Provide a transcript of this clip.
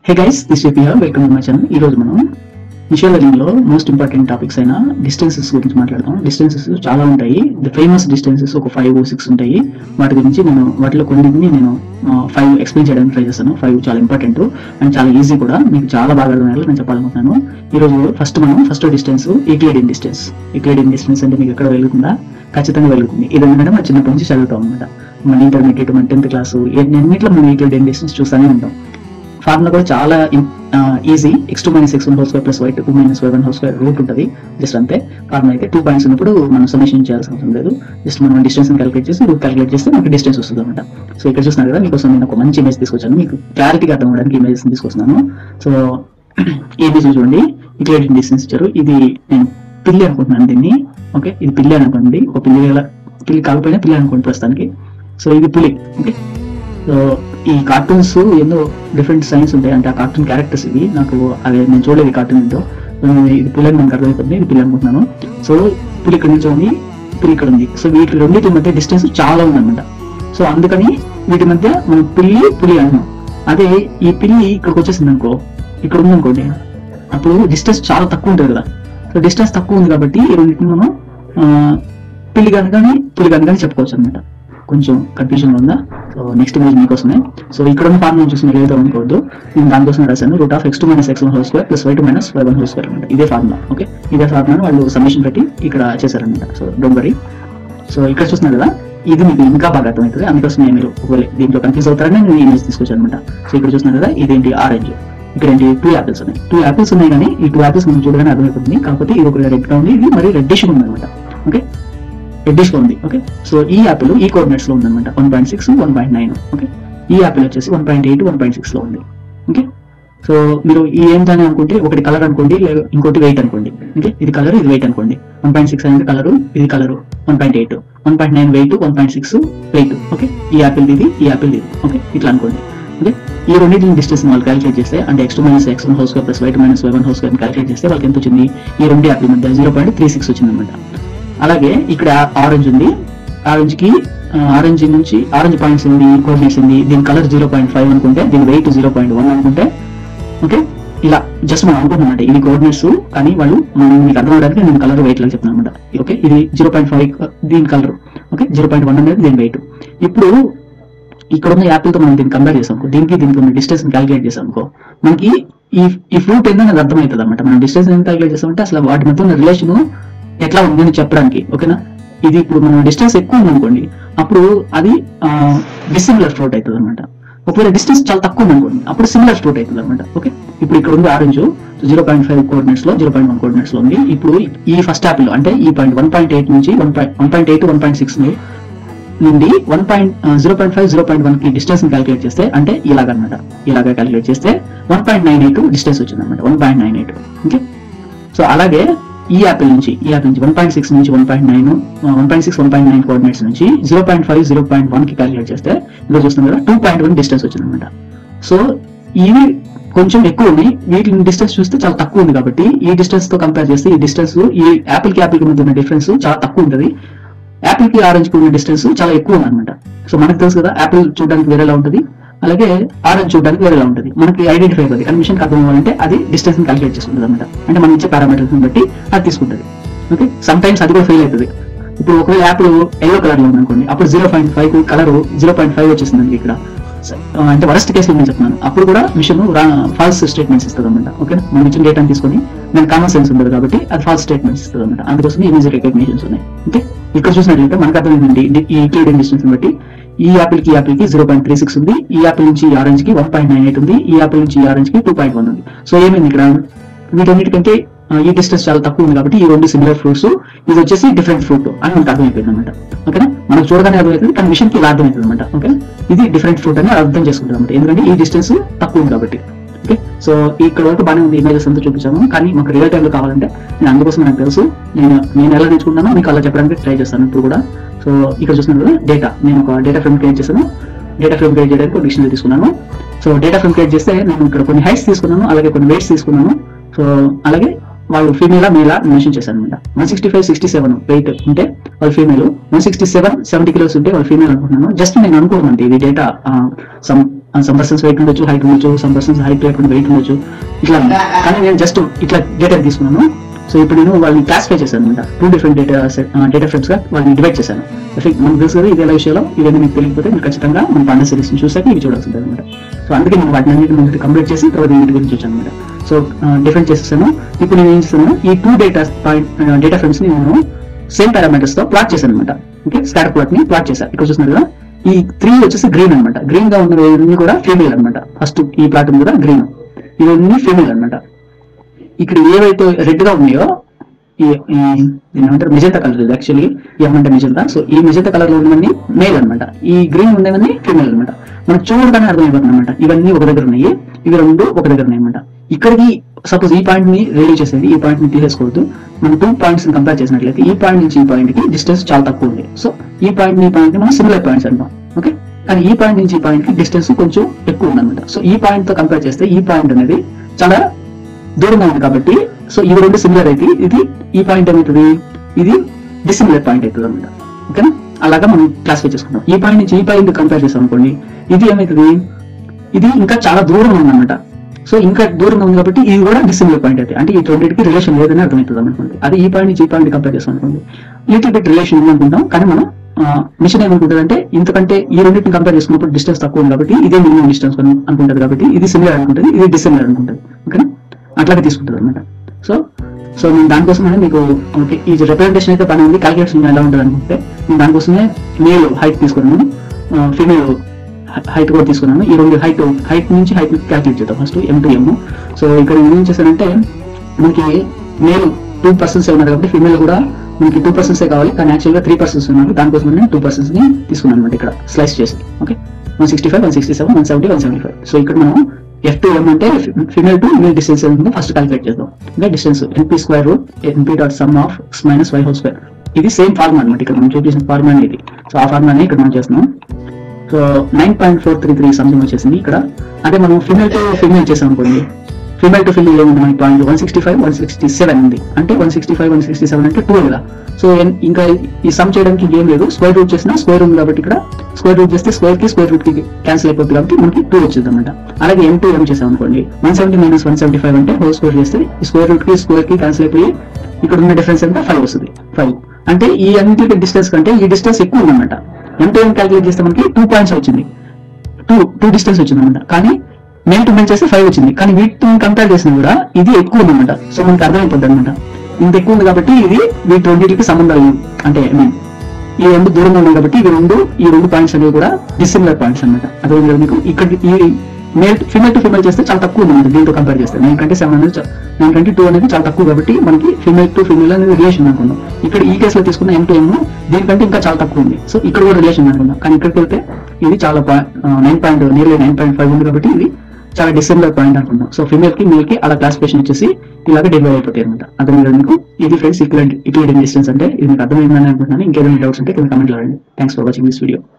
Hey guys this here welcome to my channel ఈ రోజు మనం మిషన్ లెర్నింగ్ లో మోస్ట్ ఇంపార్టెంట్ టాపిక్స్ అయిన డిస్టెన్సెస్ గురించి మాట్లాడదాం డిస్టెన్సెస్ చాలా ఉంటాయి ద ఫేమస్ డిస్టెన్సెస్ ఒక ఫైవ్ సిక్స్ ఉంటాయి వాటి గురించి నేను వాటిలో కొన్నింటిని నేను ఫైవ్ ఎక్స్ప్లెయిన్ చేయడానికి ట్రై చేస్తాను ఫైవ్ చాలా ఇంపార్టెంట్ అండ్ చాలా ఈజీ కూడా మీకు చాలా బాగా అర్థమయ్యేలా నేను చెప్పాలనుకుంటున్నాను ఈ రోజు ఫస్ట్ మనం first distance Euclidean distance Euclidean distance అంటే మీకు ఎక్కడ వెళ్తుందా ఖచ్చితంగా వెళ్తుంది ఇది ఎందుకంటే మనం చిన్నప్పటి నుంచి చదువుతాం అనమాట మన ఇంటర్మీడియట్ మన టెన్త్ క్లాస్ ఎన్నింటిలో మనం ఈక్లేడియన్ డిస్టెన్స్ చూస్తూనే ఉంటాం ఫార్ములా కూడా చాలా easy x two minus x one whole square plus y two minus y one whole square root ఉంటుంది జస్ట్ అంతే ఫార్ములా అయితే టూ పాయింట్స్ ఉన్నప్పుడు మనం సొల్యూషన్ చేయాల్సిన అవసరం లేదు జస్ట్ మనం డిస్టెన్స్ క్యాలిక్యులేట్ చేసి రూట్ క్యాలిక్యులేట్ చేస్తే మనకి డిస్టెన్స్ వస్తుంది అనమాట సో ఇక్కడ చూస్తున్నారు కదా మీకోసం నేను ఒక మంచి ఇమేజ్ తీసుకొచ్చాను మీకు క్లారిటీగా అర్థం అవడానికి ఇమేజెస్ తీసుకొస్తున్నాను సో ఈ ఇమేజ్ చూడండి ఈక్వేటింగ్ డిస్టెన్స్ ఇచ్చారు ఇది నేను పిల్లి అనుకుంటున్నాను దీన్ని ఓకే ఇది పిల్లి అనుకోండి ఒక పిల్లి గల- పిల్లి కాకపోయినా పిల్లి అనుకోండి ప్రస్తుతానికి సో ఇది పులి ఓకే సో ఈ కార్టూన్స్ ఎన్నో డిఫరెంట్ సైన్స్ ఉంటాయి అంటే ఆ కార్టూన్ క్యారెక్టర్స్ ఇవి నాకు అవి నేను చూడలేదు ఈ కార్టూన్ ఏంటో సో నేను ఇది పులి అని నాకు అర్థమైపోతుంది ఇది పిల్లి అనుకుంటున్నాను సో పులి ఇక్కడ నుంచి ఉంది పులి ఇక్కడ ఉంది సో వీటి రెండింటి మధ్య డిస్టెన్స్ చాలా ఉందన్నమాట సో అందుకని వీటి మధ్య మనం పిల్లి పులి అన్నాం అదే ఈ పిల్లి ఇక్కడికి వచ్చేసింది అనుకో ఇక్కడ ఉంది అనుకోండి అప్పుడు డిస్టెన్స్ చాలా తక్కువ ఉంటుంది కదా సో డిస్టెన్స్ తక్కువ ఉంది కాబట్టి ఈ రెండింటిని మనం ఆ, పిల్లి కానీ కానీ పులి కానీ కానీ చెప్పుకోవచ్చు అనమాట కొంచెం కన్ఫ్యూజన్ ఉందా సో నెక్స్ట్ ఇమేజ్ మీకోసమే సో ఇక్కడ ఉన్న ఫార్ములా చూసి మీరు ఏదో అనుకోవద్దు నేను దానికోసం రాశాను root of x two minus x one whole square plus y two minus y one whole square అనమాట ఇదే ఫార్ములా ఓకే ఇదే ఫార్ములా వాళ్ళు సబ్మిషన్ పెట్టి ఇక్కడ చేశారనమాట సో డోంట్ వరీ సో ఇక్కడ చూస్తున్నారు కదా ఇది మీకు ఇంకా బాగా అర్థమవుతుంది అందుకోసమే మీరు ఒకవేళ దీంట్లో కన్ఫ్యూజ్ అవుతారని నేను ఇమేజ్ తీసుకొచ్చాను అనమాట సో ఇక్కడ చూస్తున్నారు కదా ఇదేంటి ఆరెంజ్ ఇక్కడ ఏంటి టూ యాపిల్స్ ఉన్నాయి టూ యాపిల్స్ ఉన్నాయి కానీ ఈ టూ యాపిల్స్ మనం చూడగానే అర్థమైపోతుంది కాకపోతే ఇది ఒక రెడ్ గా ఉంది ఇది మరి రెడ్డిష్ ఉంది అనమాట ఓకే రెడ్డిష్ గా ఉంది ఓకే సో ఈ యాపిల్ ఈ కోఆర్డినేట్స్ లో ఉందన్నమాట one point six one point nine okay ఈ యాపిల్ వచ్చేసి one point eight one point six లో ఉంది ఓకే సో మీరు ఈ ఏంటని అనుకుంటే ఒకటి కలర్ అనుకోండి లేదా ఇంకోటి వెయిట్ అనుకోండి ఓకే ఇది కలర్ ఇది వెయిట్ అనుకోండి వన్ పాయింట్ సిక్స్ అనేది కలర్ ఇది colour one point eight one point nine weight one point six weight okay ఈ యాపిల్ ఇది ఈ యాపిల్ ఇది ఓకే ఇట్లా అనుకోండి ఓకే ఈ రెండింటిని డిస్టెన్స్ వాళ్ళు క్యాలిక్యులేట్ చేస్తే అంటే x two minus x one house square plus y two minus y one house square calculate చేస్తే వాళ్ళకి ఎంత వచ్చింది ఈ రెండు యాపిల్ మధ్య జీరో పాయింట్ త్రీ సిక్స్ వచ్చింది అనమాట అలాగే ఇక్కడ ఆరెంజ్ ఉంది ఆరెంజ్ కి ఆరెంజ్ నుంచి ఆరెంజ్ పాయింట్స్ ఉంది కోఆర్డినేట్స్ ఉంది దీని కలర్ జీరో పాయింట్ ఫైవ్ అనుకుంటే దీని వెయిట్ జీరో పాయింట్ వన్ అనుకుంటే ఓకే ఇలా జస్ట్ మనం అనుకుంటున్నాం అంటే ఇది కోఆర్డినేట్స్ కానీ వాళ్ళు మనం మీకు అర్థం అవడానికి నేను కలర్ వెయిట్ లాగా చెప్తున్నాను అనమాట ఓకే ఇది జీరో పాయింట్ ఫైవ్ దీని colour okay zero point one అనేది దీని వెయిట్ ఇప్పుడు ఇక్కడ ఉన్న యాపిల్ తో మనం దీన్ని కంపేర్ చేసాం అనుకో, దీనికి దీనికి ఉన్న డిస్టెన్స్ క్యాలిక్యులేట్ చేసాం అనుకో మనకి ఈ ఈ ఫ్రూట్ ఏందో నాకు అర్థమవుతుంది అనమాట మనం డిస్టెన్స్ ఎంత క్యాలిక్యులేట్ చేసామంటే అసలు వాటి మధ్య ఉన్న రిలేషన్ ఎట్లా ఉంది అని చెప్పడానికి ఓకేనా ఇది ఇప్పుడు మనం డిస్టెన్స్ ఎక్కువ ఉంది అనుకోండి అప్పుడు అది డిసిమిలర్ ఫ్రూట్ అవుతుంది అనమాట ఒకవేళ డిస్టెన్స్ చాలా తక్కువ ఉంది అనుకోండి అప్పుడు సిమిలర్ ఫ్రూట్ అవుతుంది అనమాట ఓకే ఇప్పుడు ఇక్కడ ఉంది orange zero point five coordinates లో జీరో పాయింట్ వన్ కోఆర్డినేట్స్ లో ఉంది ఇప్పుడు ఈ ఫస్ట్ యాపిల్ అంటే ఈ పాయింట్ వన్ పాయింట్ ఎయిట్ నుంచి one point one point eight one point six నుండి one point zero point five zero point one కి డిస్టెన్స్ క్యాలిక్యులేట్ చేస్తే అంటే ఇలాగ అనమాట ఇలాగ క్యాలిక్యులేట్ చేస్తే one point nine eight distance వచ్చింది అనమాట one point nine eight okay so అలాగే ఈ యాపిల్ నుంచి ఈ యాపిల్ నుంచి వన్ పాయింట్ సిక్స్ నుంచి one point nine one point six one point nine coordinates నుంచి zero point five zero point one కి క్యాలిక్యులేట్ చేస్తే ఇక్కడ చూస్తున్నాం కదా టూ పాయింట్ వన్ డిస్టెన్స్ వచ్చింది అనమాట సో ఇవి కొంచెం ఎక్కువ ఉన్నాయి వీటి డిస్టెన్స్ చూస్తే చాలా తక్కువ ఉంది కాబట్టి ఈ డిస్టెన్స్ తో కంపేర్ చేస్తే ఈ డిస్టెన్స్ ఈ యాపిల్ కి యాపిల్ కి మధ్య ఉన్న డిఫరెన్స్ చాలా తక్కువ ఉంటుంది యాపిల్ కి ఆరెంజ్ కి ఉన్న డిస్టెన్స్ చాలా ఎక్కువ ఉంది అనమాట సో మనకు తెలుసు కదా యాపిల్ చూడడానికి వేరేలా ఉంటుంది అలాగే ఆరెంజ్ చూడడానికి వేరేలా ఉంటుంది మనకి ఐడెంటిఫై అవుతుంది కన్విషన్ అర్థం అవ్వాలంటే అది డిస్టెన్స్ ని క్యాలిక్యులేట్ చేస్తుంది అనమాట అంటే మనం ఇచ్చే పారామీటర్స్ బట్టి అది తీసుకుంటుంది ఓకే సమ్ టైమ్స్ అది కూడా ఫెయిల్ అవుతుంది ఇప్పుడు ఒకవేళ యాపిల్ ఎల్లో కలర్ లో ఉంది అనుకోండి అప్పుడు zero point five colour zero point five వచ్చేసింది మనకి ఇక్కడ స- ఆ, అంటే వరస్ట్ కేసులో నేను చెప్తున్నాను అప్పుడు కూడా మిషన్ ఫాల్స్ స్టేట్మెంట్స్ ఇస్తుంది అనమాట ఓకే మనం ఇచ్చిన డేటాని తీసుకొని దాని కామన్ సెన్స్ ఉండదు కాబట్టి అది ఫాల్స్ స్టేట్మెంట్స్ ఇస్తుంది అనమాట అందుకోసం ఇమేజ్ రికగ్నిషన్స్ ఉన్నాయి ఓకే ఇక్కడ చూసినట్లయితే మనకు అర్థమైందండి డి- ఈ ఈక్లిడియన్ డిస్టెన్స్ బట్టి ఈ యాపిల్ కి యాపిల్ కి జీరో పాయింట్ త్రీ సిక్స్ ఉంది ఈ యాపిల్ నుంచి ఈ ఆరెంజ్ కి వన్ పాయింట్ నైన్ ఎయిట్ ఉంది ఈ యాపిల్ నుంచి ఈ ఆరెంజ్ కి టూ పాయింట్ వన్ ఉంది సో ఏమైంది ఇక్కడ వీటన్నిటికంటే ఆ, ఈ డిస్టెన్స్ చాలా తక్కువ ఉంది కాబట్టి ఈ రెండు సిమిలర్ ఫ్రూట్స్ ఇది వచ్చేసి డిఫరెంట్ ఫ్రూట్ అని మనకు అర్థమైపోయింది అనమాట ఓకేనా మనకు చూడగానే అర్థమవుతుంది కానీ మిషన్ కి ఇలా అర్థమవుతుంది అనమాట ఓకే ఇది డిఫరెంట్ ఫ్రూట్ అని అర్థం చేసుకుంటాం అనమాట ఎందుకంటే ఈ డిస్టెన్స్ తక్కువ ఉంది కాబట్టి ఓకే సో ఇక్కడ వరకు బాగానే ఉంది ఇమేజెస్ అంతా చూపించాము కానీ మాకు రియల్ టైంలో కావాలంటే నేను అందుకోసం నాకు తెలుసు నేను నేను ఎలా నేర్చుకున్నానో మీకు అలా చెప్పడానికి ట్రై చేస్తాను ఇప్పుడు కూడా సో ఇక్కడ చూస్తున్నాను కదా డేటా నేను ఒక డేటా ఫ్రేమ్ క్రియేట్ చేశాను డేటా ఫ్రేమ్ క్రియేట్ చేయడానికి ఒక డిక్షనరీ తీసుకున్నాను సో డేటా ఫ్రేమ్ క్రియేట్ చేస్తే నేను ఇక్కడ కొన్ని హైట్స్ తీసుకున్నాను అలాగే కొన్ని వెయిట్స్ తీసుకున్నాను సో అలాగే వాళ్ళు ఫీమేలా మేలా మెన్షన్ చేశాను అనమాట one sixty five sixty seven weight ఉంటే వాళ్ళు female one sixty seven seventy kilos ఉంటే వాళ్ళు ఫీమేల్ అనుకుంటున్నాను జస్ట్ నేను అనుకోమంటే ఇది data some some persons weight ఉండొచ్చు హైట్ ఉండొచ్చు సమ్ పర్సన్స్ హైట్ లేకుండా వెయిట్ ఉండొచ్చు ఇట్లా ఉంది. కానీ నేను జస్ట్ ఇట్లా డేటా తీసుకున్నాను సో ఇప్పుడు నేను వాళ్ళని క్లాసిఫై చేశాను అనమాట two different data data frames గా వాళ్ళని డివైడ్ చేశాను ఎఫెక్ట్ మనకు తెలుసు కదా ఇది ఎలా విషయంలో ఇవన్నీ మీకు తెలియకపోతే మీరు ఖచ్చితంగా మన పండ సిరీస్ చూసాక ఇవి చూడాల్సి ఉంటుంది అనమాట సో అందుకే నేను వాటిని అన్నిటి ముందు కంప్లీట్ చేసి తర్వాత వీటి గురించి వచ్చాను అనమాట సో డిఫరెంట్ చేసేసాను ఇప్పుడు నేను ఏం చేస్తాను ఈ two data point data frames ని నేను సేమ్ పారామీటర్స్ తో ప్లాట్ చేశాను అనమాట ఓకే స్కాటర్ ప్లాట్ ని ప్లాట్ చేశాను ఇక్కడ చూస్తున్నారు కదా ఈ త్రీ వచ్చేసి గ్రీన్ అనమాట గ్రీన్ గా ఉన్నవి కూడా ఫీమేల్ అనమాట ఫస్ట్ ఈ ప్లాట్ ఉంది కూడా గ్రీన్ ఇవన్నీ ఫీమేల్ అనమాట ఇక్కడ ఏవైతే రెడ్ గా ఉన్నాయో ఈ ఈ దీన్ని ఏమంటారు మెజంతా కలర్ ఇది యాక్చువల్లీ ఏమంటే మెజంతా సో ఈ మెజంతా కలర్ లో ఉన్నవన్నీ మేల్ అన్నమాట ఈ గ్రీన్ ఉండేవన్నీ ఫీమేల్ అన్నమాట మనం చూడగానే అర్థమైపోతుంది అనమాట ఇవన్నీ ఒక దగ్గర ఉన్నాయి ఇవి రెండు ఒక దగ్గర ఉన్నాయి అనమాట ఇక్కడికి సపోజ్ ఈ పాయింట్ ని రిలీవ్ చేసేది ఈ పాయింట్ ని తీసేసుకోవద్దు మనం టూ పాయింట్స్ కంపేర్ చేసినట్లయితే ఈ పాయింట్ నుంచి ఈ పాయింట్ కి డిస్టెన్స్ చాలా తక్కువ ఉంది సో ఈ పాయింట్ ని ఈ పాయింట్ ని మనం సిమిలర్ పాయింట్స్ అంటాం ఓకే కానీ ఈ పాయింట్ నుంచి ఈ పాయింట్ కి డిస్టెన్స్ కొంచెం ఎక్కువ ఉందన్నమాట సో ఈ పాయింట్ తో కంపేర్ చేస్తే ఈ పాయింట్ అనేది చాలా దూరంగా ఉంది కాబట్టి సో ఇవి రెండు సిమిలర్ అయితే ఇది ఈ పాయింట్ ఏమవుతుంది ఇది డిసిమిలర్ పాయింట్ అవుతుంది అనమాట ఓకేనా అలాగా మనం క్లాసిఫై చేసుకుంటాం ఈ పాయింట్ నుంచి ఈ పాయింట్ కంపేర్ చేస్తాం అనుకోండి ఇది ఏమవుతుంది ఇది ఇంకా చాలా దూరంగా ఉందన్నమాట సో ఇంకా దూరంగా ఉంది కాబట్టి ఇది కూడా డిసిమిలర్ పాయింట్ అయితే అంటే ఈ రెండింటికి రిలేషన్ లేదని అర్థమవుతుంది అనుకోండి అది ఈ పాయింట్ నుంచి ఈ పాయింట్ కంపేర్ చేస్తాం అనుకోండి లిటిల్ బిట్ రిలేషన్ ఉంది అనుకుంటాం కానీ మనం మిషన్ ఏమనుకుంటుంది అంటే ఇంతకంటే ఈ రెండింటిని కంపేర్ చేసుకున్నప్పుడు డిస్టెన్స్ తక్కువ ఉంది కాబట్టి ఇదే మినిమం డిస్టెన్స్ అనుకుంటుంది కాబట్టి ఇది సిమిలర్ అనుకుంటుంది ఇది డిసిమిలర్ అనుకుంటుంది ఓకేనా అట్లాగే తీసుకుంటుంది అనమాట సో సో నేను దానికోసమే మీకు ఓకే ఈ రిప్రజెంటేషన్ అయితే పని ఉంది క్యాలిక్యులేషన్ ఎలా ఉంటుంది అనుకుంటే నేను దానికోసమే మేల్ హైట్ తీసుకున్నాను ఫీమేల్ హైట్ కూడా తీసుకున్నాను ఈ రెండు హైట్ హైట్ నుంచి హైట్ క్యాలిక్యులేట్ చేద్దాం first M to M so ఇక్కడ నేను ఏం చేశానంటే మనకి మేల్ టూ పర్సన్స్ ఉన్నారు కాబట్టి ఫీమేల్ కూడా మనకి టూ పర్సన్స్ కావాలి కానీ యాక్చువల్గా త్రీ పర్సన్స్ ఉన్నారు దానికోసం నేను టూ పర్సన్స్ ని తీసుకున్నాను అనమాట ఇక్కడ స్లైస్ చేసి okay one sixty five one sixty seven one seventy one seventy five so ఇక్కడ మనం ఎఫ్ టు ఎం అంటే ఫిమేల్ టు మేల్ డిస్టెన్స్ ఉంటుందో ఫస్ట్ క్యాలిక్యులేట్ చేద్దాం ఇంకా distance np square root np dot sum of x minus y whole square ఇది same formula అనమాట ఇక్కడ మనం చూపించిన ఫార్ములా ఇది సో ఆ ఫార్ములానే ఇక్కడ మనం చేస్తున్నాం so nine point four three three something వచ్చేసింది ఇక్కడ అదే మనం ఫిమేల్ టు ఫిమేల్ చేసాం అనుకోండి ఫిమేల్ టు ఫిమేల్ ఏముంది మనకి point one sixty five one sixty seven ఉంది అంటే one sixty five one sixty seven అంటే టూ కదా సో ఎన్- ఇంకా ఈ సమ్ చేయడానికి ఏం లేదు స్క్వేర్ రూట్ చేసినా స్క్వేర్ ఉంది కాబట్టి ఇక్కడ స్క్వేర్ రూట్ చేస్తే స్క్వేర్ కి స్క్వేర్ రూట్ కి క్యాన్సిల్ అయిపోతుంది కాబట్టి మనకి టూ వచ్చింది అనమాట అలాగే ఎం టూ ఎం చేసాం అనుకోండి one seventy minus one seventy five అంటే హోల్ స్క్వేర్ చేస్తే ఈ స్క్వేర్ రూట్ కి స్క్వేర్ కి క్యాన్సిల్ అయిపోయి ఇక్కడ ఉన్న డిఫరెన్స్ ఎంత ఫైవ్ వస్తుంది ఫైవ్ అంటే ఈ అన్నింటి డిస్టెన్స్ కంటే ఈ డిస్టెన్స్ ఎక్కువ ఉందన్నమాట ఎంత ఏం క్యాలిక్యులేట్ చేస్తే మనకి టూ పాయింట్స్ వచ్చింది టూ టూ డిస్టెన్స్ వచ్చింది అనమాట కానీ మెయిన్ టు మెయిన్ చేస్తే ఫైవ్ వచ్చింది కానీ వీటిని కంపేర్ చేసినా కూడా ఇది ఎక్కువ ఉందన్నమాట సో మనకి అర్థమైపోద్ది అనమాట ఇంత ఎక్కువ ఉంది కాబట్టి ఇది వీటి రెండింటికి సంబంధాలు అంటే ఐ మీన్ ఈ రెండు దూరంగా ఉన్నాయి కాబట్టి ఇవి రెండు ఈ రెండు పాయింట్స్ అనేవి కూడా డిసిమిలర్ పాయింట్స్ అనమాట అదే మీకు ఇక్కడ ఈ మేల్ ఫిమేల్ టు ఫిమేల్ చేస్తే చాలా తక్కువ ఉంది దీంతో కంపేర్ చేస్తే నైన్ కంటే సెవెన్ అనేది నైన్ కంటే టూ అనేది చాలా తక్కువ కాబట్టి మనకి ఫిమేల్ టు ఫిమేల్ అనేది రిలేషన్ అనుకున్నాం ఇక్కడ ఈ కేసులో తీసుకున్న ఎం టు ఎం దీనికంటే ఇంకా చాలా తక్కువ ఉంది సో ఇక్కడ కూడా రిలేషన్ అనుకున్నాం కానీ ఇక్కడికి వెళ్తే ఇది చాలా nine point nearly nine point five ఉంది కాబట్టి ఇది చాలా డిసిమిలర్ పాయింట్ అనుకుంటాం సో ఫిమేల్ కి మేల్ కి అలా క్లాసిఫికేషన్ వచ్చేసి ఇలాగ డివైడ్ అయిపోతాయి అనమాట అర్థమైంది మీకు ఇది ఫ్రెండ్స్ ఈక్వల్ ఈక్వల్ డిస్టెన్స్ అంటే ఇది మీకు అర్థమైందని అనుకుంటున్నాను ఇంకేదైనా డౌట్స్ ఉంటే కింద కమెంట్ రాయండి thanks for watching this video